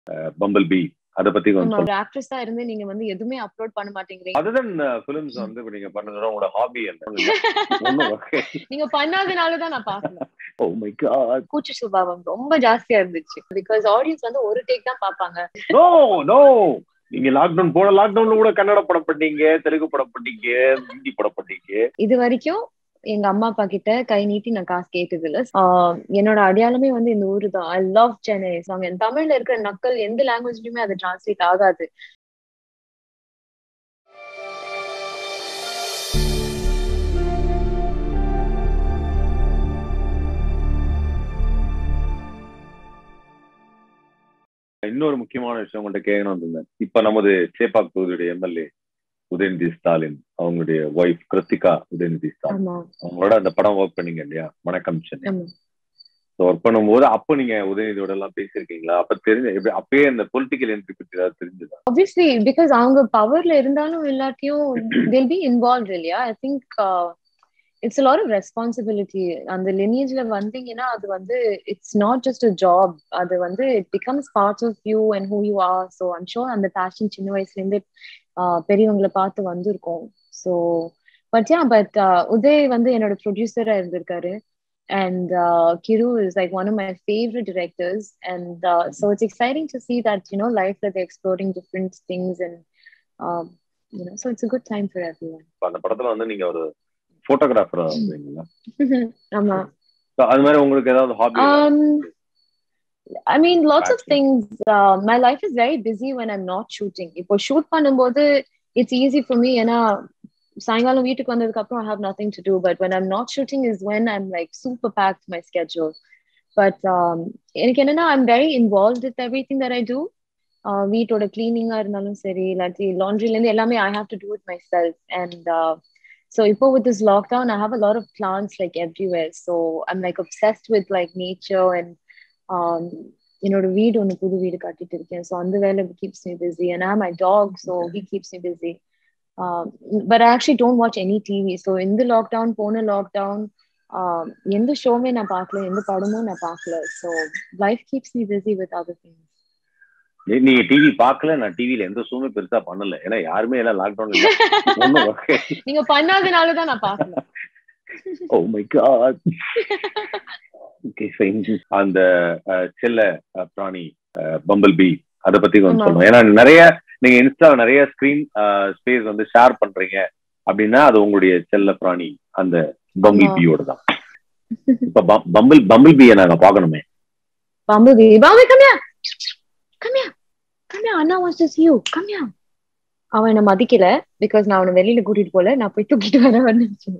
Bumble B அத பத்தி ஆமா கொஞ்சம் ஒரு ஆக்ட்ரஸா இருந்து நீங்க வந்து எதுவுமே அப்லோட் பண்ண மாட்டேங்கிறீங்க அதுதான் பிலிம்ஸ் வந்து இப்ப நீங்க பண்ணதோட உங்களோட ஹாபி என்ன நீங்க பண்ணாதனால தான் நான் பாக்கல ஓ மை காட் கூச்ச சுபாவம் ரொம்ப ஜாஸ்தியா இருந்துச்சு பிகாஸ் ஆடியன்ஸ் வந்து ஒரு டேக் தான் பாப்பாங்க நோ நோ நீங்க லாக்டவுன் போன லாக்டவுன்ல கூட கன்னட படம் பண்ணீங்க தெலுங்கு படம் பண்ணீங்க ஹிந்தி படம் பண்ணீங்க இது வரைக்கும் எங்க அம்மா அப்பா கிட்ட கை நீட்டி நான் காசு கேட்டது இல்ல ஆஹ் என்னோட அடையாளமே வந்து இந்த ஊரு தான் ஐ லவ் சென்னை சாங் தமிழ்ல இருக்கிற நக்கல் எந்த லாங்குவேஜ்லயுமே அது டிரான்ஸ்லேட் ஆகாது இன்னொரு முக்கியமான விஷயம் உங்கள்கிட்ட கேட்கணும் இருந்தேன் இப்ப நமது சேப்பாக் தொகுதியுடைய எம்எல்ஏ உதயநிதி ஸ்டாலின் அவங்களுடைய ஒய்ஃப் கிருத்திகா உதயநிதி ஸ்டாலின் ஆமா அவங்களோட அந்த படம் ஒர்க் பண்ணீங்க இல்லையா வணக்கம் சென்னை ஆமா ஒர்க் பண்ணும்போது அப்ப நீங்க உதயநிதியோட எல்லாம் பேசியிருக்கீங்களா அப்ப தெரிஞ்ச எப்படி அப்பயே அந்த பொலிட்டிக்கல் என்ட்ரி பத்தி ஏதாவது தெரிஞ்சதா ஆப்வியஸ்லி பிகாஸ் அவங்க பவர்ல இருந்தாலும் இல்லாட்டியும் they'll be involved இல்லையா I think it's a lot of responsibility அந்த லினியேஜ்ல வந்தீங்கன்னா அது வந்து it's not just a job அது வந்து it becomes parts of you and who you are so I'm sure அந்த பேஷன் சின்ன வயசுல இருந்து பெரியவங்களை பார்த்து வந்திருக்கோம் so but yeah but Udhay வந்து என்னோட ப்ரொடியூசரா இருந்திருக்காரு and uh, Kiru is like one of my favorite directors, and uh, so it's exciting to see that you know life that they're exploring different things, and um, you know, so it's a good time for everyone. அந்த படத்துல வந்து நீங்க ஒரு போட்டோகிராஃபரா இருந்தீங்களா Amma. So, அது மாதிரி உங்களுக்கு ஏதாவது hobby Um, I mean, lots of Passion. things. Uh, my life is very busy when I'm not shooting. இப்போ shoot பண்ணும்போது it's easy for me ஏன்னா சாயங்காலம் வீட்டுக்கு வந்ததுக்கு அப்புறம் I have nothing to do. But when I'm not shooting is when I'm like super packed my schedule. But um, எனக்கு என்னன்னா I'm very involved with everything that I do. Uh, வீட்டோட கிளீனிங்கா இருந்தாலும் சரி இல்லாட்டி லாண்ட்ரில இருந்து எல்லாமே I have to do it myself and so இப்போ with this lockdown I have a lot of plans like everywhere so I'm like obsessed with like nature and um, என்னோட வீடு ஒன்று புது வீடு கட்டிட்டு இருக்கேன் ஸோ அந்த வேலை keeps me busy and I my dog so he keeps me busy but I actually don't watch any TV so இந்த லாக்டவுன் போன லாக்டவுன் எந்த ஷோவுமே நான் பார்க்கல எந்த படமும் நான் பார்க்கல so life keeps me busy with other things நீங்க டிவி பார்க்கல நான் டிவில எந்த ஷோமே பெருசா பண்ணல ஏன்னா யாருமே எல்லாம் லாக்டவுன்ல ஒண்ணும் நீங்க பண்ணாதனால தான் நான் பார்க்கல oh my god okay fine அந்த அஹ், செல்ல அஹ், பிராணி பம்பிள் பி அத பத்தி கொஞ்சம் ஆமா. சொல்லணும் ஏன்னா நிறைய நீங்க இன்ஸ்டா நிறைய ஸ்கிரீன் ஸ்பேஸ் வந்து ஷேர் பண்றீங்க அப்படின்னா அது உங்களுடைய செல்ல பிராணி அந்த பம்பிள் ஆமா. பியோட தான் இப்ப பம்- பம்பிள் பம்பிள் பியை நாங்க பாக்கணுமே Bumblebee, Bumblebee, come here. Come here. Come here. Anna wants to see you. Come here. அவன் என்ன மதிக்கல பிகாஸ் நான் அவனை வெளியில கூட்டிட்டு போல நான் போய் தூக்கிட்டு வர வந்து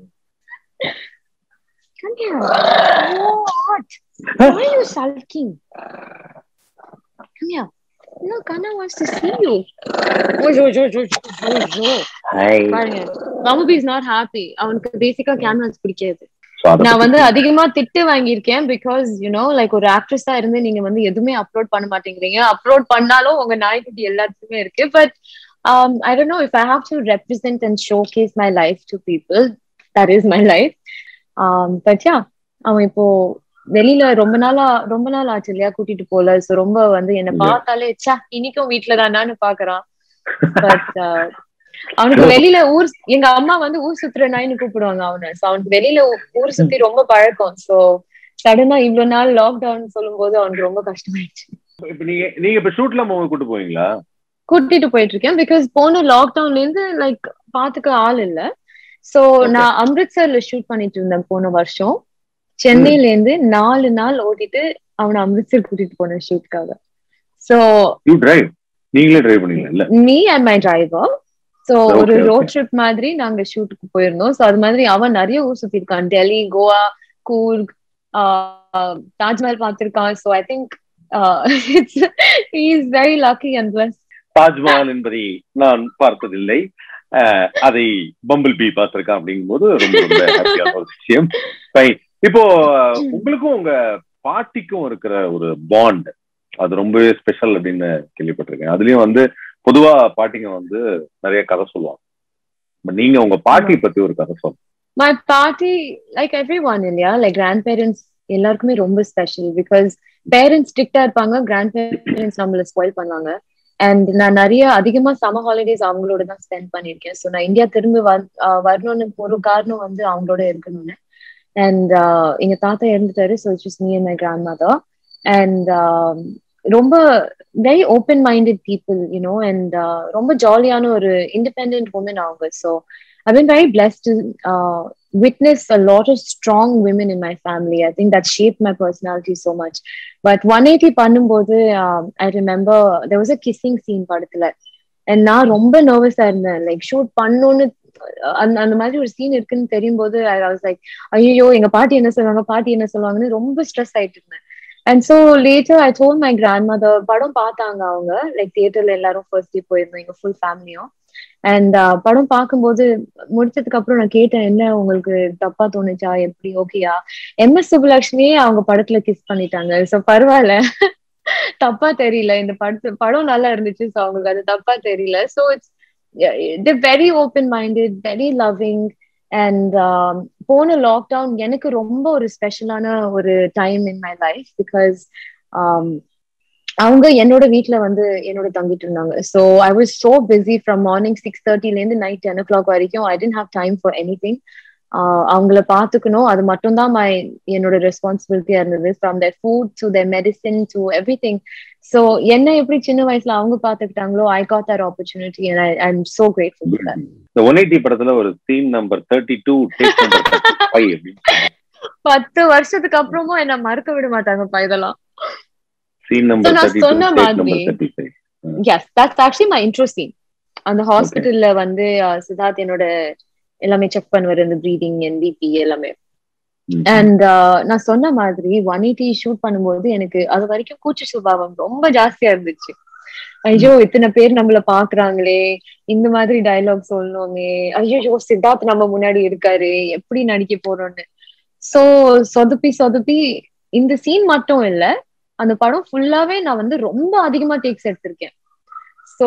Come here. What? Why are you sulking? Come here. Look, Anna wants to see you. ஓஜோ, ஓஜோ, ஓஜோ, ஓஜோ. பாருங்க Bumblebee is not happy. அவனுக்கு பேசிக்கா கேமராஸ் பிடிக்காது So அத நான் பத்தி வந்து அதிகமா திட்டு வாங்கியிருக்கேன் பிகாஸ் யூனோ லைக் ஒரு ஆக்ட்ரஸா இருந்து நீங்க வந்து எதுவுமே அப்லோட் பண்ண மாட்டேங்கிறீங்க அப்லோட் பண்ணாலும் உங்க நாய்க்குட்டி எல்லாத்துக்குமே இருக்கு but I don't know if I have to represent and showcase my life to people that is my life but yeah அவன் இப்போ வெளியில ரொம்ப நாளா ரொம்ப நாள் ஆச்சு இல்லையா கூட்டிட்டு போல சோ ரொம்ப வந்து என்ன Yeah. பார்த்தாலே ச்சா இன்னைக்கும் வீட்டுல தானான்னு பாக்குறான் பட் அவனுக்கு வெளியில ஊர் எங்க அம்மா வந்து ஊர் சுத்துற நாய்னு கூப்பிடுவாங்க அவனை சோ அவனுக்கு வெளியில ஊ- ஊர் சுத்தி ரொம்ப பழக்கம் சோ சடனா இவ்வளவு நாள் லாக்டவுன் சொல்லும் போது அவனுக்கு ரொம்ப கஷ்டமாயிடுச்சு இப்ப நீங்க நீங்க இப்ப ஷூட்ல மூவி கூட்டு போவீங்களா கூட்டிட்டு போயிட்டு இருக்கேன் பிகாஸ் போன லாக்டவுன்ல இருந்து லைக் பாத்துக்க ஆள் இல்ல சோ Okay. நான் அம்ரித்சர்ல ஷூட் பண்ணிட்டு இருந்தேன் போன வருஷம் சென்னையில இருந்து நாலு நாள் ஓட்டிட்டு அவனை அம்ரித்சர் கூட்டிட்டு போனேன் ஷூட்காக சோ யூ டிரைவ் நீங்களே டிரைவ் பண்ணீங்களா இல்ல me and my driver so Okay, ஒரு okay. ரோட் ட்ரிப் மாதிரி நாங்க ஷூட்டுக்கு போயிருந்தோம் சோ அது மாதிரி அவன் நிறைய ஊர் சுத்தி இருக்கான் டெல்லி கோவா கூர்க் தாஜ்மஹால் பார்த்திருக்கான் so I think is very lucky and plus Taj Mahal என்பதை நான் பார்த்ததில்லை அஹ், அதை பம்பிள் பி பார்த்திருக்கேன் அப்படிங்கும்போது ரொம்ப ரொம்ப ஹாப்பியான ஒரு விஷயம் Fine. இப்போ அஹ், உங்களுக்கும் உங்க பாட்டிக்கும் இருக்கிற ஒரு பாண்ட் அது ரொம்பவே ஸ்பெஷல் அப்படின்னு கேள்விப்பட்டிருக்கேன் அதுலயும் வந்து பொதுவா பாட்டிங்க வந்து நிறைய கதை சொல்லுவாங்க But நீங்க உங்க பாட்டி பத்தி ஒரு கதை சொல்லுங்க மை பாட்டி லைக் எவ்ரி ஒன் இல்லையா லைக் கிராண்ட் பேரண்ட்ஸ் எல்லாருக்குமே ரொம்ப ஸ்பெஷல் பிகாஸ் பேரண்ட்ஸ் ஸ்ட்ரிக்டா இருப்பாங்க கிராண்ட் பேரண்ட்ஸ் நம்மள ஸ்பாயில் பண்ணுவாங்க அண்ட் நான் நிறைய அதிகமா சம்மர் ஹாலிடேஸ் அவங்களோட தான் ஸ்பெண்ட் பண்ணிருக்கேன் ஸோ நான் இந்தியா திரும்பி வரணும்னு ஒரு காரணம் வந்து அவங்களோட இருக்கணும்னு அண்ட் எங்க தாத்தா இறந்துட்டாரு so it's me and my grandmother and ரொம்ப very open minded people you know and ரொம்ப ஜாலியான ஒரு இண்டிபெண்ட் உமன் அவங்க so I been very blessed witness a lot of strong women in my family. I think that shaped my personality so much. But 180 பண்ணும்போது I remember there was a kissing scene படத்துல and நான் ரொம்ப நர்வஸா இருந்தேன் like shoot பண்ணணும்னு அந்த அந்த மாதிரி ஒரு சீன் இருக்குன்னு தெரியும் போது ஐ வாஸ் லைக் ஐயோ எங்க பாட்டி என்ன சொல்லுவாங்க பாட்டி என்ன சொல்லுவாங்கன்னு ரொம்ப ஸ்ட்ரெஸ் ஆயிட்டு இருந்தேன் and so later I told my grandmother படம் பார்த்தாங்க அவங்க லைக் தியேட்டர்ல எல்லாரும் ஃபர்ஸ்ட் டே போயிருந்தோம் எங்க ஃபுல் ஃபேமிலியும் அண்ட் படம் பார்க்கும்போது முடிச்சதுக்கு அப்புறம் நான் கேட்டேன் என்ன உங்களுக்கு தப்பா தோணுச்சா எப்படி ஓகேயா எம் எஸ் சுப்புலட்சுமியே அவங்க படத்துல கிஸ் பண்ணிட்டாங்க சோ பரவாயில்ல தப்பா தெரியல இந்த படத்து படம் நல்லா இருந்துச்சு ஸோ அவங்களுக்கு அது தப்பா தெரியல so it's very open minded very loving and போன லாக்டவுன் எனக்கு ரொம்ப ஒரு ஸ்பெஷலான ஒரு time in my life because அவங்க என்னோட வீட்டுல வந்து என்னோட தங்கிட்டு இருந்தாங்க so I was so busy from morning six தேர்ட்டில இருந்து நைட் டென் ஓ கிளாக் வரைக்கும் I didn't have time for anything அவங்கள பாத்துக்கணும் அது மட்டும் தான் மை என்னோட ரெஸ்பான்சிபிலிட்டியா இருந்தது from the food to the medicine to everything so என்ன எப்படி சின்ன வயசுல அவங்க பாத்துக்கிட்டாங்களோ I got that opportunity and I I'm so grateful for that இந்த ஒன் எயிட்டி படத்துல ஒரு scene number thirty two take number five அப்படின்னு பத்து வருஷத்துக்கு அப்புறமும் என்ன மறக்க விட மாட்டாங்கப்பா இதெல்லாம் சீன் நம்பர் நான் தேர்ட்டி சொன்ன டூ டேக் மாதிரி- number thirty five yes that's actually my intro scene அந்த ஹாஸ்பிட்டல்ல வந்து அஹ், சித்தார்த் என்னோட எல்லாமே செக் பண்ணுவாரு இந்த ப்ரீதிங் என் பிபி எல்லாமே அண்ட் நான் சொன்ன மாதிரி ஒன் எயிட்டி ஷூட் பண்ணும்போது எனக்கு அது வரைக்கும் கூச்ச சுபாவம் ரொம்ப ஜாஸ்தியா இருந்துச்சு ஐயோ இத்தனை பேர் நம்மள பாக்குறாங்களே இந்த மாதிரி டயலாக் சொல்லணுமே ஐயோ சித்தார்த் நம்ம முன்னாடி இருக்காரு எப்படி நடிக்க போறோம்னு சோ சொதப்பி சொதப்பி இந்த சீன் மட்டும் இல்ல அந்த படம் ஃபுல்லாவே நான் வந்து ரொம்ப அதிகமா டேக்ஸ் எடுத்திருக்கேன் so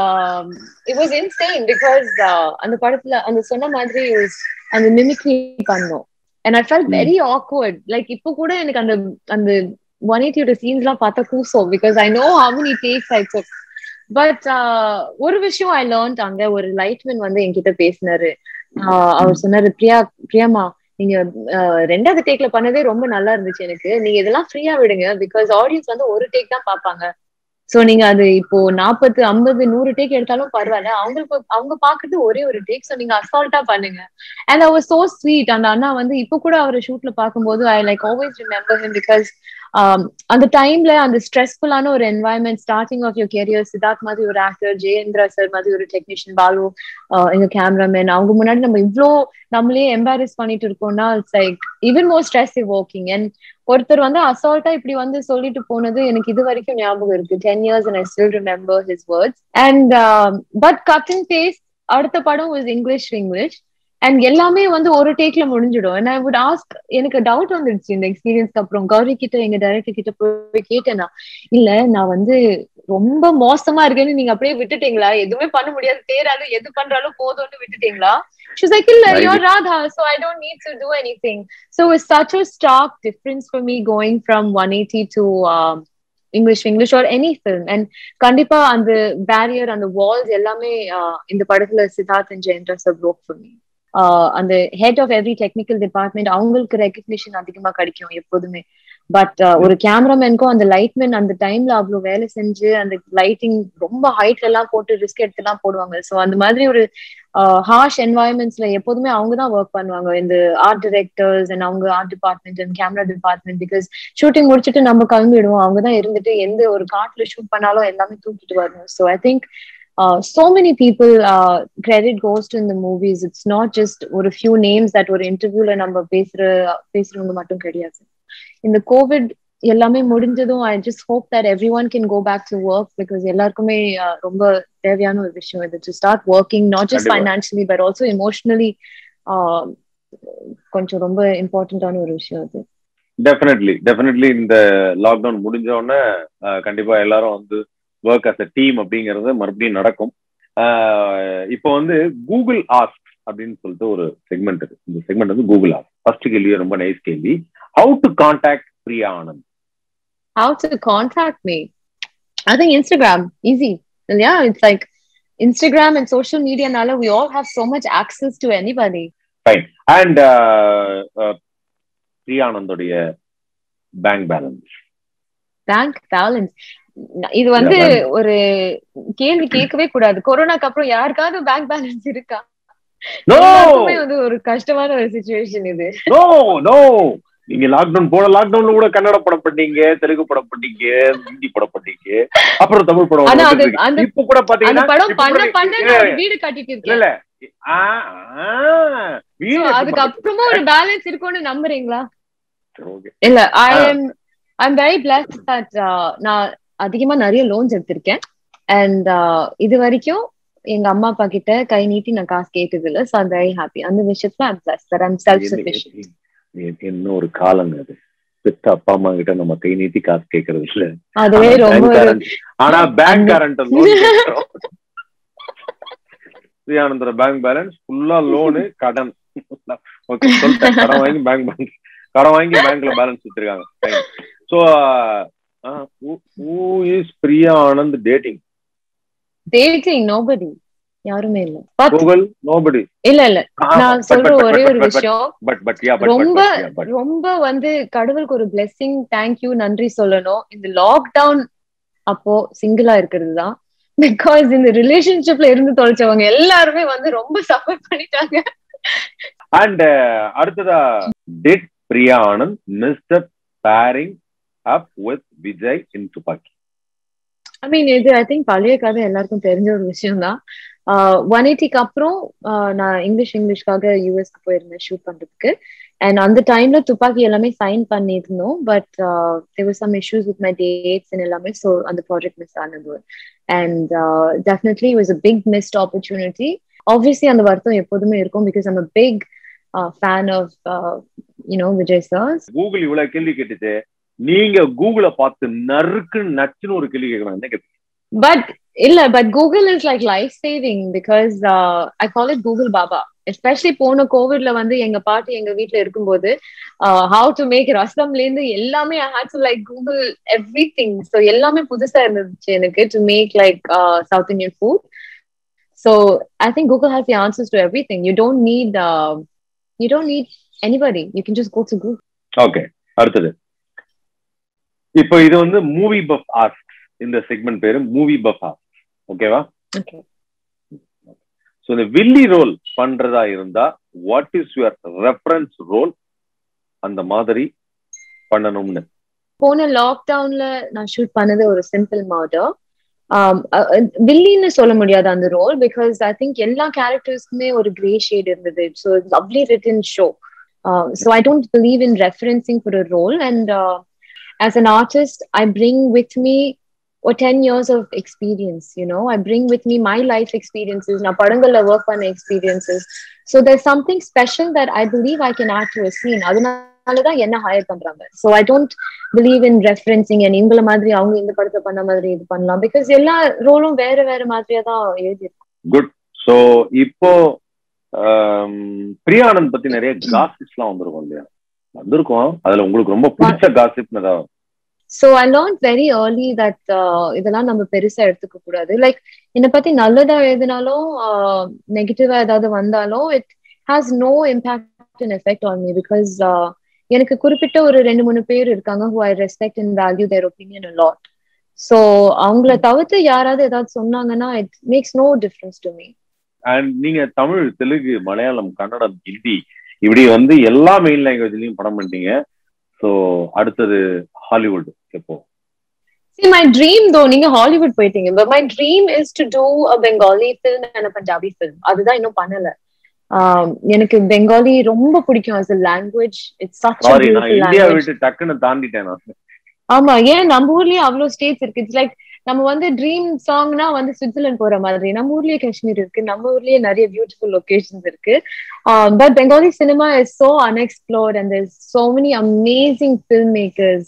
it was insane because அந்த படத்துல அந்த சொன்ன மாதிரி was- அந்த மிமிக்ரி பண்ணோம் and I felt Mm. Very awkward like இப்போ கூட எனக்கு அந்த அந்த ஒன் எயிட்டியோட சீன்ஸ் எல்லாம் பார்த்தா கூசம் because I know how many takes I took but ஒரு விஷயம் ஐ லேர்ன்ட் அங்க ஒரு லைட்மேன் வந்து என்கிட்ட பேசினாரு ஆஹ் அவர் சொன்னாரு பிரியா பிரியாமா நீங்க ஆஹ் ரெண்டாவது டேக்ல பண்ணதே ரொம்ப நல்லா இருந்துச்சு எனக்கு நீங்க இதெல்லாம் ஃப்ரீயா விடுங்க பிகாஸ் ஆடியன்ஸ் வந்து ஒரு டேக் தான் பார்ப்பாங்க சோ நீங்க அது இப்போ நாற்பது ஐம்பது நூறு டேக் எடுத்தாலும் பரவாயில்ல அவங்களுக்கு அவங்க பாக்குறது ஒரே ஒரு டேக் சோ நீங்க அசால்ட்டா பண்ணுங்க அண்ட் அவர் சோ ஸ்வீட் அந்த அண்ணா வந்து இப்போ கூட அவர் ஷூட்ல பார்க்கும்போது I like always remember him because அந்த டைம்ல அந்த ஸ்ட்ரெஸ்ஃபுல்லான ஒரு environment starting of your career Siddharth மாதிரி ஒரு ஆக்டர் ஜெயேந்திரா சார் மாதிரி ஒரு டெக்னீஷியன் பாலு ஆஹ் எங்க கேமராமேன் அவங்க முன்னாடி நம்ம இவ்ளோ நம்மளே எம்பாரஸ் பண்ணிட்டு இருக்கோம்னா it's like even more stress working and ஒருத்தர் வந்து அசால்ட்டா இப்படி வந்து சொல்லிட்டு போனது எனக்கு இது வரைக்கும் ஞாபகம் இருக்கு ten years and I still remember his words and but cut and paste அடுத்த படம் வாஸ் இங்கிலீஷ் இங்கிலீஷ் அண்ட் எல்லாமே வந்து ஒரு டேக்ல முடிஞ்சிடும் and I would ask எனக்கு டவுட் வந்துடுச்சு இந்த எக்ஸ்பீரியன்ஸ்க்கு அப்புறம் கௌரி கிட்ட எங்க டைரக்டர் கிட்ட போய் கேட்டேனா இல்ல நான் வந்து ரொம்ப மோசமா இருக்கேன்னு நீங்க அப்படியே விட்டுட்டீங்களா எதுவுமே பண்ண முடியாது தேராது எது பண்றாலும் போதும்னு விட்டுட்டீங்களா She's like, இல்ல, I you're did. Radha, so I don't need to do anything. So it's such a stark difference for me going from 180 to um, English English or any film. And கண்டிப்பா அந்த barrier அந்த Waals எல்லாமே uh, இந்த படத்துல Siddharth and Jayendra sir broke for me. Uh, அந்த head of every technical department அவங்களுக்கு recognition அதிகமா கிடைக்கும் எப்போதுமே பட் ஒரு கேமராமேனுக்கும் அந்த லைட்மேன் அந்த டைம்ல அவ்வளவு வேலை செஞ்சு அந்த லைட்டிங் ரொம்ப ஹைட்ல எல்லாம் போட்டு ரிஸ்க் எடுத்து எல்லாம் போடுவாங்க சோ அந்த மாதிரி ஒரு ஹார்ஷ் என்வாயன்மெண்ட்ஸ்ல எப்போதுமே அவங்க தான் ஒர்க் பண்ணுவாங்க இந்த ஆர்ட் டிரெக்டர்ஸ் அண்ட் அவங்க art department and camera department because shooting முடிச்சுட்டு நம்ம கிளம்பிடுவோம் அவங்க தான் இருந்துட்டு எந்த ஒரு காட்டுல ஷூட் பண்ணாலும் எல்லாமே தூக்கிட்டு வரணும் so I think so many people uh, credit goes to in the movies it's not just ஒரு few names that ஒரு இன்டர்வியூல நம்ம பேசுற பேசுறவங்க மட்டும் கிடையாது இந்த கோவிட் எல்லாமே முடிஞ்சதும் I just hope that everyone can go back to work because எல்லாருக்குமே uh, ரொம்ப தேவையான ஒரு விஷயம் இது to start working not just கண்டிப்பா. ஃபைனான்சியலி பட் ஆல்சோ எமோஷனலி கொஞ்சம் ரொம்ப இம்பார்ட்டன்டான ஒரு விஷயம் அது டெஃபினெட்லி டெஃபினெட்லி இந்த லாக்டவுன் முடிஞ்ச உடனே அஹ், கண்டிப்பா எல்லாரும் வந்து ஒர்க் அஸ் அ டீம் அப்படிங்கிறது மறுபடியும் நடக்கும் அஹ், இப்போ வந்து கூகுள் ஆஸ்க் அப்படின்னு சொல்லிட்டு ஒரு செக்மெண்ட் இருக்கு இந்த செக்மெண்ட் வந்து கூகுள் ஆஸ்க் ஃபர்ஸ்ட் கேள்வி ரொம்ப நைஸ் கேள்வி how to contact Priya Anand how to contact me. I think Instagram, easy. Yeah, it's like Instagram and social media now, we all have so much access to anybody. And பிரியானந்தோடைய bank balance bank balance இது வந்து Yeah, bank. ஒரு கேள்வி கேட்கவே கூடாது கொரோனாக்கு அப்புறம் யாருக்காவது பேங்க் பேலன்ஸ் இருக்கா நோ எல்லாருக்குமே வந்து ஒரு கஷ்டமான ஒரு சுச்சுவேஷன் இது நோ நோ நீங்க லாக்டவுன் போன லாக்டவுன்ல கூட கன்னட படம் பண்ணீங்க தெலுங்கு படம் பண்ணீங்க ஹிந்தி படம் பண்ணீங்க அப்புறம் தமிழ் படம் ஆனா அது வந்துட்டு இருக்கு. அந்த இப்ப கூட அந்த பாத்தீங்கன்னா படம் இப்ப பண்ண கூட- பண்ண இல்ல, நான் ஒரு வீடு கட்டிட்டு இல்ல இருக்கேன் இல்ல ஆ, ஆ, வீடு So, எப்படி அதுக்கு அப்புறமா ஒரு பேலன்ஸ் இருக்கும்னு நம்புறீங்களா பண்றது? Okay. இல்ல I ah. Am I am very blessed that நான் அதிகமா நிறைய லோன்ஸ் எடுத்திருக்கேன் அண்ட் இது வரைக்கும் எங்க அம்மா அப்பா கிட்ட கை நீட்டி நான் காசு கேட்டது இல்ல ஸோ ஐம் வெரி ஹாப்பி அந்த விஷயத்துல I'm bless that I'm self என்ன- சஃபிஷியன்ட் என்ன- என்ன ஒரு காலங்க அது பெத்த அப்பா அம்மா கிட்ட நம்ம கை நீட்டி காசு கேக்குறது இல்ல அதுவே ஆனா ரொம்ப bank ஒரு current- ஆனா பேங்க் அந்த- கரண்ட் லோன் ஸ்ரீயானந்தோட பேங்க் பேலன்ஸ் ஃபுல்லா லோனு கடன் ஓகே சொல்லிட்டேன் கடன் வாங்கி பேங்க் பேங்க் கடன் வாங்கி பேங்க்ல பேலன்ஸ் வச்சிருக்காங்க so who is Priya Anand dating dating nobody யாருமே இல்ல But கூகுள் நோபடி இல்ல இல்ல நான் சொல்ற ஒரே ஒரு விஷயம் பட் பட் யா பட் ரொம்ப பட் ரொம்ப வந்து கடவுளுக்கு ஒரு பிளெஸிங் தேங்க்யூ நன்றி சொல்லணும் இந்த லாக்டவுன் அப்போ சிங்கிளா இருக்கிறது தான் பிகாஸ் இந்த ரிலேஷன்ஷிப்ல இருந்து தொலைச்சவங்க எல்லாருமே வந்து ரொம்ப சஃபர் பண்ணிட்டாங்க அண்ட் அடுத்ததா did Priya Anand miss pairing up with Vijay in Thuppakki I மீன் இது ஐ திங்க் பழைய கதை எல்லாருக்கும் தெரிஞ்ச ஒரு விஷயம் தான் ஒன் எயிட்டிக்கு அப்புறம் ஆஹ் நான் இங்கிலீஷ் இங்கிலீஷ்க்காக யூஎஸ்க்கு போயிருந்தேன் ஷூட் பண்றதுக்கு அண்ட் அந்த டைம்ல துப்பாக்கி எல்லாமே சைன் பண்ணியிருந்தோம் but there some issues with my dates எல்லாமே ஸோ அந்த ப்ராஜெக்ட் மிஸ் ஆனது and definitely was a big missed opportunity obviously அந்த வருத்தம் எப்போதுமே இருக்கும் because I'm a big fan of you know Vijay sir's Google இவ்வளவு கேள்வி கேட்டுச்சு நீங்க கூகுளை பார்த்து நறுக்கு நச்சுன்னு ஒரு கேள்வி கேட்கணும் என்ன கேட்பீங்க But illa, but Google is like life saving because uh, I call it Google Baba. Especially போன கோவிட்ல வந்து எங்க பாட்டி எங்க வீட்ல இருக்கும்போது ஹவு டு மேக் ரசம்ல இருந்து எல்லாமே I had to like Google everything so எல்லாமே புதுசா இருந்துச்சு எனக்கு to make like South Indian food so I think Google has the answers to everything you don't need you don't need anybody you can just go to Google okay அடுத்தது இப்போ இது வந்து movie buff ask இந்த segment பேரு movie buff ask ஓகேவா okay so இந்த வில்லி role பண்றதா இருந்தா what is your reference role அந்த மாதிரி பண்ணணும்னு போன லாக்டவுன்ல நான் ஷூட் பண்ணது ஒரு சிம்பிள் மர்டர் வில்லின்னு சொல்ல முடியாது அந்த ரோல் பிகாஸ் ஐ திங்க் எல்லா கேரக்டர்ஸ்க்குமே ஒரு கிரே ஷேட் இருந்தது so lovely written show so I don't believe in referencing for a role and as an artist I bring with me ஒரு ten years of experience you know I bring with me my life experiences நான் படங்கள்ல work பண்ண experiences so there something special that I believe I can add to a scene அதனாலதான் என்ன hire பண்றாங்க so I don't believe in referencing and இவங்கள மாதிரி அவங்க இந்த படத்தை பண்ண மாதிரி இது பண்ணலாம் பிகாஸ் எல்லா ரோலும் வேற வேற மாதிரியா தான் எழுதியிருக்கும் குட் ஸோ இப்போ பிரியானந்த் பத்தி நிறைய காசிப்ஸ் எல்லாம் வந்திருக்கும் இல்லையா வந்திருக்கும் அதுல உங்களுக்கு ரொம்ப பிடிச்ச காசிப் ஏதாவது so I learn very early that இதெல்லாம் நம்ம பெருசா எடுத்துக்க கூடாது லைக் என்னை பத்தி நல்லதா எழுதினாலும் நெகட்டிவா ஏதாவது வந்தாலும் it has no impact and effect on me because எனக்கு குறிப்பிட்ட ஒரு ரெண்டு மூணு பேர் இருக்காங்க who I respect and value their opinion lot so அவங்கள தவிர்த்து யாராவது ஏதாவது சொன்னாங்கன்னா it makes no difference to me and நீங்க தமிழ் தெலுங்கு மலையாளம் கன்னடம் ஹிந்தி இப்படி வந்து எல்லா மெயின் லாங்குவேஜ்லயும் படம் பண்ணிட்டீங்க ஸோ அடுத்தது ஹாலிவுட் எப்போ See, my dream though, நீங்க ஹாலிவுட் போயிட்டீங்க but my dream is to do a Bengali film and a Punjabi film. அதுதான் இன்னும் பண்ணல எனக்கு பெங்காலி ரொம்ப பிடிக்கும் as a language. It's such a sorry நான் beautiful இந்தியா language. விட்டு டக்குன்னு தாண்டிட்டேன் நான் ஆமா ஏன் நம்ம ஊர்லயே அவ்வளவு ஸ்டேட்ஸ் இருக்கு இட்ஸ் லைக் நம்ம வந்து ட்ரீம் சாங்னா வந்து சுவிட்சர்லாந்து போற மாதிரி நம்ம ஊர்லயே காஷ்மீர் இருக்கு நம்ம ஊர்லயே நிறைய பியூட்டிஃபுல் லொகேஷன்ஸ் இருக்கு but Bengali cinema is so unexplored and there's so many amazing filmmakers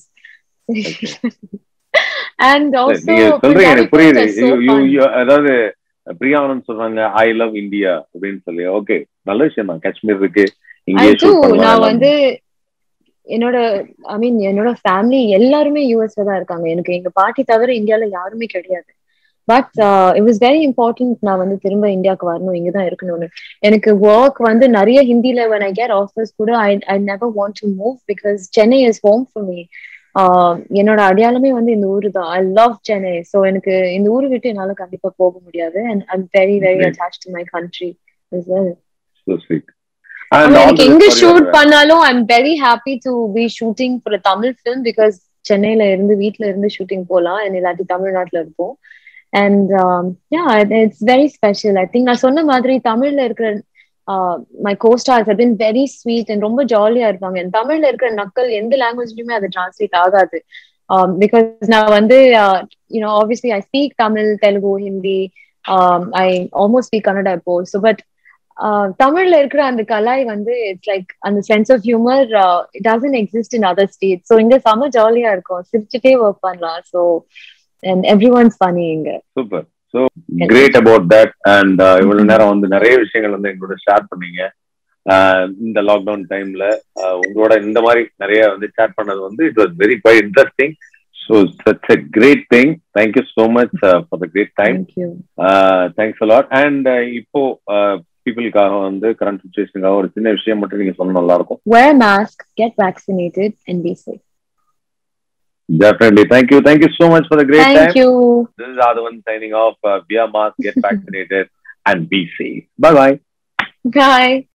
and also நீங்க சொல்றீங்க எனக்கு புரியுது Punjabi films are so You- you- fun. you- அதாவது பிரியானந்த் சொல்றாங்க ஐ லவ் இந்தியா அப்படின்னு சொல்லி ஓகே நல்ல விஷயம் தான் காஷ்மீர் இருக்கு I இங்கே do. ஷூட் நான் பண்ணலாம் வந்து என்னோட ஐ மீன் என்னோட ஃபேமிலி எல்லாருமே யூஎஸ்ல தான் இருக்காங்க எனக்கு எங்க பாட்டி தவிர இந்தியால யாருமே கிடையாது but it was very important நான் வந்து திரும்ப இந்தியாவுக்கு வரணும் இங்கதான் இருக்கணும்னு எனக்கு ஒர்க் வந்து நிறைய ஹிந்தில when I get offers கூட I I never want to move because Chennai is home for me என்னோட அடையாளமே வந்து இந்த ஊரு தான் ஐ லவ் சென்னை ஸோ எனக்கு இந்த ஊரு விட்டு என்னால கண்டிப்பா போக முடியாது and I'm very very Great. Attach to my country as well So sweet. ஆனா And all எனக்கு the எங்க best for ஷூட் your- பண்ணாலும் I'm very happy to be shooting for Tamil film because சென்னையில இருந்து வீட்ல இருந்து ஷூட்டிங் போலாம் and இல்லாட்டி தமிழ்நாட்டுல இருப்போம் and yeah it's very special I think நான் சொன்ன மாதிரி தமிழ்ல இருக்கிற my costars have been very sweet and ரொம்ப ஜாலியா இருப்பாங்க And தமிழ்ல இருக்கிற நக்கல் எந்த லாங்குவேஜ்லயுமே அது டிரான்ஸ்லேட் ஆகாது பிகாஸ் நான் வந்து you know obviously I speak Tamil Telugu Hindi I almost speak Kannada இப்போ ஸோ பட் தமிழ்ல இருக்கிற அந்த கலாய் வந்து இட்ஸ் லைக் அந்த sense of humour it doesn't exist in other state so இங்க செம ஜாலியா இருக்கும் சிரிச்சுட்டே ஒர்க் பண்ணலாம் so and everyone's funny இங்க super so great about that and இவ்வளவு நேரம் வந்து நிறைய விஷயங்கள் வந்து எங்களோட ஷேர் பண்ணீங்க Uh, இந்த லாக்டவுன் டைம்ல உங்களோட இந்த மாதிரி நிறைய வந்து சேட் பண்ணது வந்து it was very quite interesting so it's a great thing thank you so much for the great time thank you thanks a lot and இப்போ பீப்புளுக்காக வந்து கரண்ட் சுச்சுவேஷனுக்காக ஒரு சின்ன விஷயம் மட்டும் நீங்க சொன்னா நல்லா இருக்கும் wear mask get vaccinated and be safe Definitely. Thank you. Thank you so much for the great thank time. you This is Adhavan signing off. Uh, wear mask, get vaccinated, and be safe. Bye bye. bye